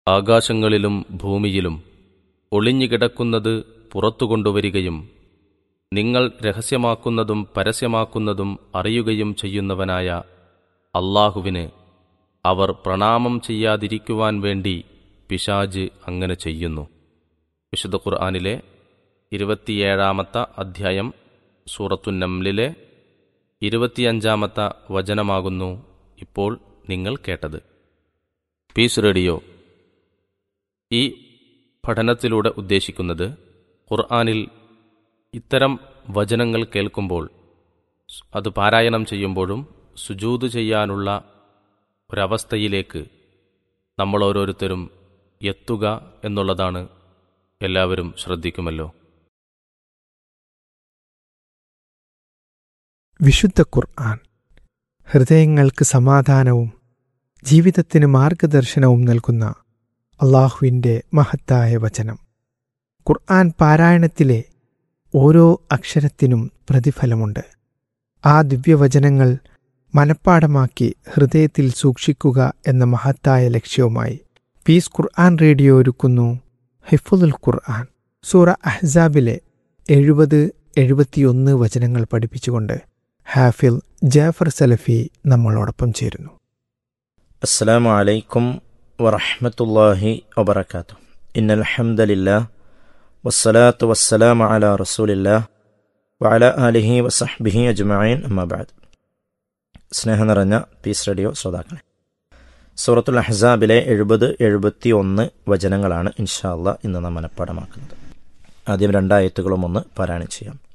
ആകാശങ്ങളിലും ഭൂമിയിലും ഒളിഞ്ഞുകിടക്കുന്നത് പുറത്തു കൊണ്ടുവരികയും നിങ്ങൾ രഹസ്യമാക്കുന്നതും പരസ്യമാക്കുന്നതും അറിയുകയും ചെയ്യുന്നവനായ അള്ളാഹുവിന് അവർ പ്രണാമം ചെയ്യാതിരിക്കുവാൻ വേണ്ടി പിശാജ് അങ്ങനെ ചെയ്യുന്നു വിശുദ്ധ ഖുർആാനിലെ ഇരുപത്തിയേഴാമത്തെ അധ്യായം സൂറത്തുന്നംലിലെ ഇരുപത്തിയഞ്ചാമത്തെ വചനമാകുന്നു ഇപ്പോൾ നിങ്ങൾ കേട്ടത് പീസ് റേഡിയോ ഈ പഠനത്തിലൂടെ ഉദ്ദേശിക്കുന്നത് ഖുർആാനിൽ ഇത്തരം വചനങ്ങൾ കേൾക്കുമ്പോൾ അത് പാരായണം ചെയ്യുമ്പോഴും സുജൂത് ചെയ്യാനുള്ള ഒരവസ്ഥയിലേക്ക് നമ്മൾ ഓരോരുത്തരും എത്തുക എന്നുള്ളതാണ് എല്ലാവരും ശ്രദ്ധിക്കുമല്ലോ വിശുദ്ധ ഖുർആൻ ഹൃദയങ്ങൾക്ക് സമാധാനവും ജീവിതത്തിന് മാർഗദർശനവും നൽകുന്ന അള്ളാഹുവിൻ്റെ മഹത്തായ വചനം ഖുർആൻ പാരായണത്തിലെ ഓരോ അക്ഷരത്തിനും പ്രതിഫലമുണ്ട് ആ ദിവ്യവചനങ്ങൾ മനഃപ്പാടമാക്കി ഹൃദയത്തിൽ സൂക്ഷിക്കുക എന്ന മഹത്തായ ലക്ഷ്യവുമായി പീസ് ഖുർആൻ റേഡിയോ ഒരുക്കുന്നു ഹിഫുദുൽ ഖുർആൻ സൂറ അഹ്സാബിലെ എഴുപത് എഴുപത്തിയൊന്ന് വചനങ്ങൾ പഠിപ്പിച്ചുകൊണ്ട് ഹാഫിൽ ജാഫർ സലഫി നമ്മളോടൊപ്പം ചേരുന്നു السلام عليكم ورحمة الله وبركاته إن الحمد لله والصلاة والسلام على رسول الله وعلى آله وصحبه أجمعين أما بعد സ്നേഹം നിറഞ്ഞ പീസ് റേഡിയോ ശ്രോതാക്കളെ സൂറത്തുൽ അഹ്സാബിലെ എഴുപത് എഴുപത്തി ഒന്ന് വചനങ്ങളാണ് ഇൻഷാല്ല ഇന്ന് നാം മനഃപ്പാടമാക്കുന്നത് ആദ്യം രണ്ടായത്തുകളും ഒന്ന് പാരായണം ചെയ്യാം